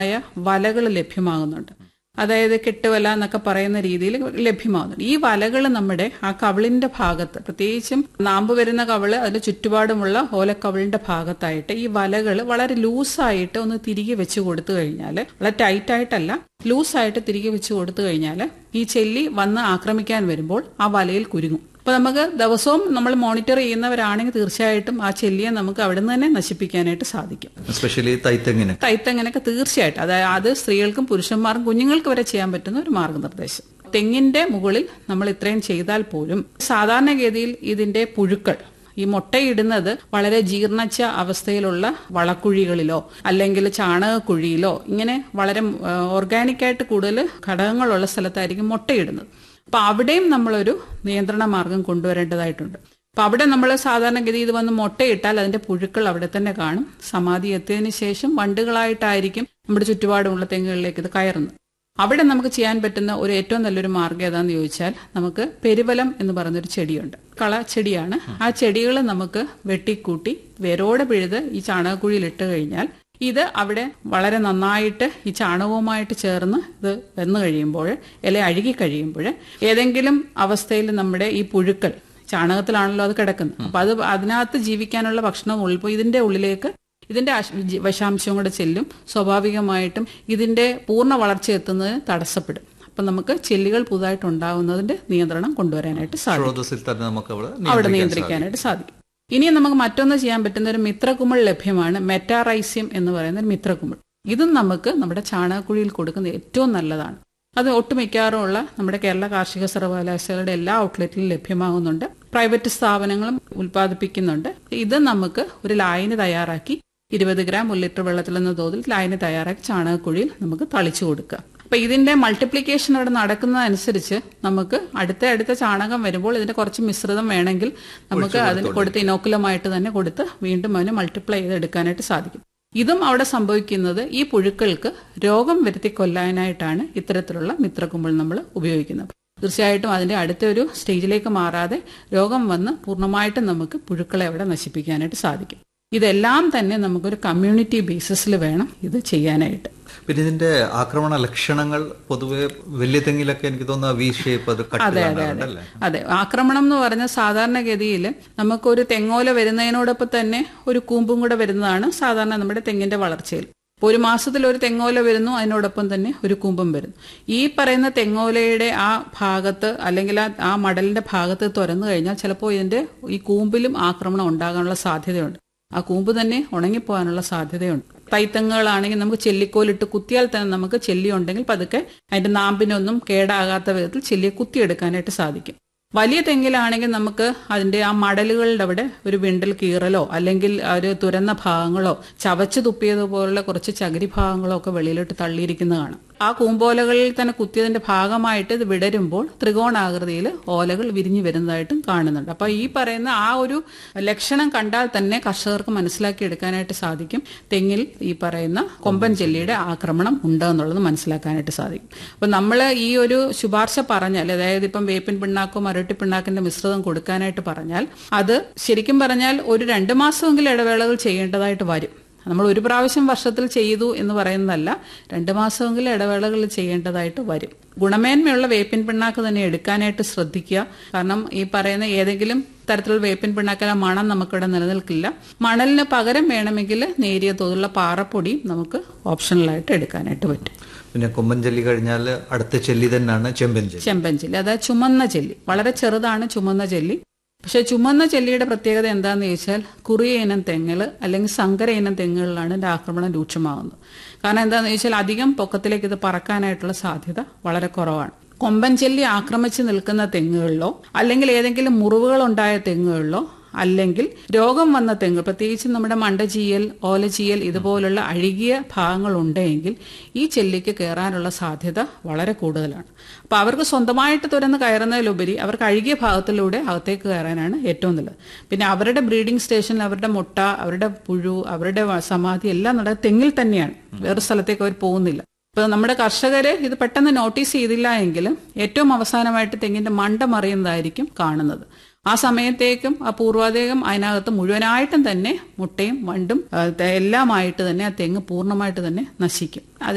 ആയ വലകൾ ലഭ്യമാകുന്നുണ്ട് അതായത് കെട്ടുവല എന്നൊക്കെ പറയുന്ന രീതിയിൽ ലഭ്യമാകുന്നുണ്ട് ഈ വലകൾ നമ്മുടെ ആ കവിളിന്റെ ഭാഗത്ത് പ്രത്യേകിച്ചും നാമ്പ് വരുന്ന കവിള് അതിന്റെ ചുറ്റുപാടുമുള്ള ഓലക്കവിളിന്റെ ഭാഗത്തായിട്ട് ഈ വലകൾ വളരെ ലൂസായിട്ട് ഒന്ന് തിരികെ വെച്ച് കൊടുത്തു കഴിഞ്ഞാൽ വളരെ ടൈറ്റ് ആയിട്ടല്ല ലൂസായിട്ട് തിരികെ വെച്ച് കൊടുത്തു കഴിഞ്ഞാൽ ഈ ചെല്ലി വന്ന് ആക്രമിക്കാൻ വരുമ്പോൾ ആ വലയിൽ കുരുങ്ങും അപ്പൊ നമുക്ക് ദിവസവും നമ്മൾ മോണിറ്റർ ചെയ്യുന്നവരാണെങ്കിൽ തീർച്ചയായിട്ടും ആ ചെല്ലിയെ നമുക്ക് അവിടെ നിന്ന് തന്നെ നശിപ്പിക്കാനായിട്ട് സാധിക്കും എസ്പെഷ്യലി തൈത്തെങ്ങിന് തൈത്തങ്ങനൊക്കെ തീർച്ചയായിട്ടും അതായത് അത് സ്ത്രീകൾക്കും പുരുഷന്മാർക്കും കുഞ്ഞുങ്ങൾക്ക് വരെ ചെയ്യാൻ പറ്റുന്ന ഒരു മാർഗനിർദ്ദേശം തെങ്ങിന്റെ മുകളിൽ നമ്മൾ ഇത്രയും ചെയ്താൽ പോലും സാധാരണഗതിയിൽ ഇതിന്റെ പുഴുക്കൾ ഈ മുട്ടയിടുന്നത് വളരെ ജീർണിച്ച അവസ്ഥയിലുള്ള വളക്കുഴികളിലോ അല്ലെങ്കിൽ ചാണകക്കുഴിയിലോ ഇങ്ങനെ വളരെ ഓർഗാനിക്കായിട്ട് കൂടുതൽ ഘടകങ്ങളുള്ള സ്ഥലത്തായിരിക്കും മുട്ടയിടുന്നത് അപ്പൊ അവിടെയും നമ്മളൊരു നിയന്ത്രണ മാർഗം കൊണ്ടുവരേണ്ടതായിട്ടുണ്ട് അപ്പൊ അവിടെ നമ്മൾ സാധാരണഗതി ഇത് വന്ന് മുട്ടയിട്ടാൽ അതിന്റെ പുഴുക്കൾ അവിടെ തന്നെ കാണും സമാധി എത്തിയതിനു ശേഷം വണ്ടുകളായിട്ടായിരിക്കും നമ്മുടെ ചുറ്റുപാടുമുള്ള തെങ്ങുകളിലേക്ക് ഇത് കയറുന്നത് അവിടെ നമുക്ക് ചെയ്യാൻ പറ്റുന്ന ഒരു ഏറ്റവും നല്ലൊരു മാർഗ്ഗം ഏതാന്ന് ചോദിച്ചാൽ നമുക്ക് പെരുവലം എന്ന് പറയുന്നൊരു ചെടിയുണ്ട് കള ചെടിയാണ് ആ ചെടികൾ നമുക്ക് വെട്ടിക്കൂട്ടി വേരോടെ പിഴുത് ഈ ചാണകക്കുഴിയിൽ ഇട്ട് കഴിഞ്ഞാൽ ഇത് അവിടെ വളരെ നന്നായിട്ട് ഈ ചാണകവുമായിട്ട് ചേർന്ന് ഇത് വന്നു കഴിയുമ്പോൾ ഇല അഴുകി കഴിയുമ്പോൾ ഏതെങ്കിലും അവസ്ഥയിൽ നമ്മുടെ ഈ പുഴുക്കൾ ചാണകത്തിലാണല്ലോ അത് കിടക്കുന്നത് അപ്പൊ അത് അതിനകത്ത് ജീവിക്കാനുള്ള ഭക്ഷണം ഉള്ളിപ്പോൾ ഇതിന്റെ ഉള്ളിലേക്ക് ഇതിന്റെ വിഷാംശം കൂടെ ചെല്ലും സ്വാഭാവികമായിട്ടും ഇതിന്റെ പൂർണ്ണ വളർച്ച എത്തുന്നതിന് തടസ്സപ്പെടും അപ്പൊ നമുക്ക് ചെല്ലുകൾ പുതുതായിട്ട് ഉണ്ടാകുന്നതിന്റെ നിയന്ത്രണം കൊണ്ടുവരാനായിട്ട് സാധിക്കും സ്രോതസ്സിൽ തന്നെ നമുക്ക് അവിടെ അവിടെ നിയന്ത്രിക്കാൻ നിയന്ത്രിക്കാനായിട്ട് സാധിക്കും ഇനി നമുക്ക് മറ്റൊന്ന് ചെയ്യാൻ പറ്റുന്ന ഒരു മിത്രകുമിൾ ലഭ്യമാണ് മെറ്റാറൈസ്യം എന്ന് പറയുന്ന ഒരു മിത്രകുമിൾ ഇതും നമുക്ക് നമ്മുടെ ചാണകക്കുഴിയിൽ കൊടുക്കുന്ന ഏറ്റവും നല്ലതാണ് അത് ഒട്ടുമിക്കാറുമുള്ള നമ്മുടെ കേരള കാർഷിക സർവകലാശാലയുടെ എല്ലാ ഔട്ട്ലെറ്റിലും ലഭ്യമാകുന്നുണ്ട് പ്രൈവറ്റ് സ്ഥാപനങ്ങളും ഉൽപ്പാദിപ്പിക്കുന്നുണ്ട് ഇത് നമുക്ക് ഒരു ലായനി തയ്യാറാക്കി ഇരുപത് ഗ്രാം ഒരു ലിറ്റർ വെള്ളത്തിൽ എന്ന തോതിൽ ലായനി തയ്യാറാക്കി ചാണകക്കുഴിയിൽ നമുക്ക് തളിച്ചു കൊടുക്കുക അപ്പൊ ഇതിന്റെ മൾട്ടിപ്ലിക്കേഷൻ അവിടെ നടക്കുന്നതനുസരിച്ച് നമുക്ക് അടുത്ത അടുത്ത ചാണകം വരുമ്പോൾ ഇതിന്റെ കുറച്ച് മിശ്രിതം വേണമെങ്കിൽ നമുക്ക് അതിന് കൊടുത്ത് ഇനോക്കുലമായിട്ട് തന്നെ കൊടുത്ത് വീണ്ടും അതിനെ മൾട്ടിപ്ലൈ ചെയ്തെടുക്കാനായിട്ട് സാധിക്കും ഇതും അവിടെ സംഭവിക്കുന്നത് ഈ പുഴുക്കൾക്ക് രോഗം വരുത്തി കൊല്ലാനായിട്ടാണ് ഇത്തരത്തിലുള്ള മിത്രക്കുമ്പിൾ നമ്മൾ ഉപയോഗിക്കുന്നത് തീർച്ചയായിട്ടും അതിന്റെ അടുത്ത ഒരു സ്റ്റേജിലേക്ക് മാറാതെ രോഗം വന്ന് പൂർണ്ണമായിട്ടും നമുക്ക് പുഴുക്കളെ അവിടെ നശിപ്പിക്കാനായിട്ട് സാധിക്കും ഇതെല്ലാം തന്നെ നമുക്കൊരു കമ്മ്യൂണിറ്റി ബേസിസിൽ വേണം ഇത് ചെയ്യാനായിട്ട് പിന്നെ ഇതിന്റെ ആക്രമണ ലക്ഷണങ്ങൾ പൊതുവെ വലിയ തെങ്ങിലൊക്കെ എനിക്ക് തോന്നുന്നു വി ഷേപ്പ് അത് കട്ട് അതെ അതെ അതെ കാണാറുണ്ടല്ലേ അതെ ആക്രമണം എന്ന് പറഞ്ഞ സാധാരണഗതിയിൽ നമുക്കൊരു തെങ്ങോല വരുന്നതിനോടൊപ്പം തന്നെ ഒരു കൂമ്പും കൂടെ വരുന്നതാണ് സാധാരണ നമ്മുടെ തെങ്ങിന്റെ വളർച്ചയിൽ ഇപ്പൊ ഒരു മാസത്തിൽ ഒരു തെങ്ങോല വരുന്നു അതിനോടൊപ്പം തന്നെ ഒരു കൂമ്പും വരുന്നു ഈ പറയുന്ന തെങ്ങോലയുടെ ആ ഭാഗത്ത് അല്ലെങ്കിൽ ആ ആ മടലിന്റെ ഭാഗത്ത് തുറന്നു കഴിഞ്ഞാൽ ചിലപ്പോൾ ഇതിന്റെ ഈ കൂമ്പിലും ആക്രമണം ഉണ്ടാകാനുള്ള സാധ്യതയുണ്ട് ആ കൂമ്പ് തന്നെ ഉണങ്ങിപ്പോകാനുള്ള സാധ്യതയുണ്ട് തൈത്തങ്ങുകളാണെങ്കിൽ നമുക്ക് ചെല്ലിക്കോലിട്ട് കുത്തിയാൽ തന്നെ നമുക്ക് ചെല്ലി ഉണ്ടെങ്കിൽ പതുക്കെ അതിന്റെ നാമ്പിനൊന്നും കേടാകാത്ത വിധത്തിൽ ചെല്ലിയെ കുത്തിയെടുക്കാനായിട്ട് സാധിക്കും വലിയ തെങ്ങിലാണെങ്കിൽ നമുക്ക് അതിന്റെ ആ മടലുകളുടെ അവിടെ ഒരു വിണ്ടൽ കീറലോ അല്ലെങ്കിൽ ഒരു തുരന്ന ഭാഗങ്ങളോ ചവച്ച് തുപ്പിയതുപോലുള്ള കുറച്ച് ചകിരി ഭാഗങ്ങളോ ഒക്കെ വെളിയിലോട്ട് തള്ളിയിരിക്കുന്നത് കാണാം ആ കൂമ്പോലകളിൽ തന്നെ കുത്തിയതിന്റെ ഭാഗമായിട്ട് ഇത് വിടരുമ്പോൾ ത്രികോണാകൃതിയിൽ ഓലകൾ വിരിഞ്ഞു വരുന്നതായിട്ടും കാണുന്നുണ്ട് അപ്പൊ ഈ പറയുന്ന ആ ഒരു ലക്ഷണം കണ്ടാൽ തന്നെ കർഷകർക്ക് മനസ്സിലാക്കി എടുക്കാനായിട്ട് സാധിക്കും തെങ്ങിൽ ഈ പറയുന്ന കൊമ്പൻ ചെല്ലിയുടെ ആക്രമണം ഉണ്ട് എന്നുള്ളത് മനസ്സിലാക്കാനായിട്ട് സാധിക്കും അപ്പൊ നമ്മൾ ഈ ഒരു ശുപാർശ പറഞ്ഞാൽ അതായത് ഇപ്പം വേപ്പിൻ പിണ്ണാക്കോ മരട്ടി പിണ്ണാക്കിന്റെ മിശ്രിതം കൊടുക്കാനായിട്ട് പറഞ്ഞാൽ അത് ശരിക്കും പറഞ്ഞാൽ ഒരു രണ്ട് മാസമെങ്കിലും ഇടവേളകൾ ചെയ്യേണ്ടതായിട്ട് വരും നമ്മൾ ഒരു പ്രാവശ്യം വർഷത്തിൽ ചെയ്തു എന്ന് പറയുന്നതല്ല രണ്ട് മാസമെങ്കിലും ഇടവേളകൾ ചെയ്യേണ്ടതായിട്ട് വരും ഗുണമേന്മയുള്ള വേപ്പിൻ പിണ്ണാക്ക് തന്നെ എടുക്കാനായിട്ട് ശ്രദ്ധിക്കുക കാരണം ഈ പറയുന്ന ഏതെങ്കിലും തരത്തിലുള്ള വേപ്പിൻ പിണ്ണാക്കിലെ മണം നമുക്കിവിടെ നിലനിൽക്കില്ല മണലിന് പകരം വേണമെങ്കിൽ നേരിയ തോതിലുള്ള പാറപ്പൊടി നമുക്ക് ഓപ്ഷണലായിട്ട് എടുക്കാനായിട്ട് പറ്റും പിന്നെ കൊമ്പൻ ചെല്ലി കഴിഞ്ഞാൽ അടുത്ത ചെല്ലി തന്നെയാണ് ചെമ്പൻ ചെല്ലി ചെമ്പൻ ചെല്ലി അതായത് ചുമന്ന ചെല്ലി വളരെ ചെറുതാണ് ചുമന്ന ചെല്ലി പക്ഷെ ചുമന്ന ചെല്ലിയുടെ പ്രത്യേകത എന്താണെന്ന് ചോദിച്ചാൽ കുറിയ ഇനം തെങ്ങുകൾ അല്ലെങ്കിൽ സങ്കര ഇനം തെങ്ങുകളിലാണ് ഇതിന്റെ ആക്രമണം രൂക്ഷമാകുന്നത് കാരണം എന്താണെന്ന് ചോദിച്ചാൽ അധികം പൊക്കത്തിലേക്ക് ഇത് പറക്കാനായിട്ടുള്ള സാധ്യത വളരെ കുറവാണ് കൊമ്പൻ ചെല്ലി ആക്രമിച്ച് നിൽക്കുന്ന തെങ്ങുകളിലോ അല്ലെങ്കിൽ ഏതെങ്കിലും മുറിവുകൾ ഉണ്ടായ തെങ്ങുകളിലോ അല്ലെങ്കിൽ രോഗം വന്ന തെങ്ങ് പ്രത്യേകിച്ച് നമ്മുടെ മണ്ടചീയൽ ഓലചീയൽ ഇതുപോലുള്ള അഴുകിയ ഭാഗങ്ങൾ ഉണ്ടെങ്കിൽ ഈ ചെല്ലിക്ക് കയറാനുള്ള സാധ്യത വളരെ കൂടുതലാണ് അപ്പൊ അവർക്ക് സ്വന്തമായിട്ട് തുറന്ന് കയറുന്നതിലുപരി അവർക്ക് അഴുകിയ ഭാഗത്തിലൂടെ അകത്തേക്ക് കയറാനാണ് ഏറ്റവും നല്ലത് പിന്നെ അവരുടെ ബ്രീഡിംഗ് സ്റ്റേഷനിൽ അവരുടെ മുട്ട അവരുടെ പുഴു അവരുടെ സമാധി എല്ലാം നടക്കുക തെങ്ങിൽ തന്നെയാണ് വേറെ സ്ഥലത്തേക്ക് അവർ പോകുന്നില്ല ഇപ്പൊ നമ്മുടെ കർഷകര് ഇത് പെട്ടെന്ന് നോട്ടീസ് ചെയ്തില്ല എങ്കിലും ഏറ്റവും അവസാനമായിട്ട് തെങ്ങിന്റെ മണ്ട മറിയുന്നതായിരിക്കും കാണുന്നത് ആ സമയത്തേക്കും ആ പൂർവാധികം അതിനകത്ത് മുഴുവനായിട്ടും തന്നെ മുട്ടയും വണ്ടും എല്ലാമായിട്ട് തന്നെ ആ തെങ്ങ് പൂർണ്ണമായിട്ട് തന്നെ നശിക്കും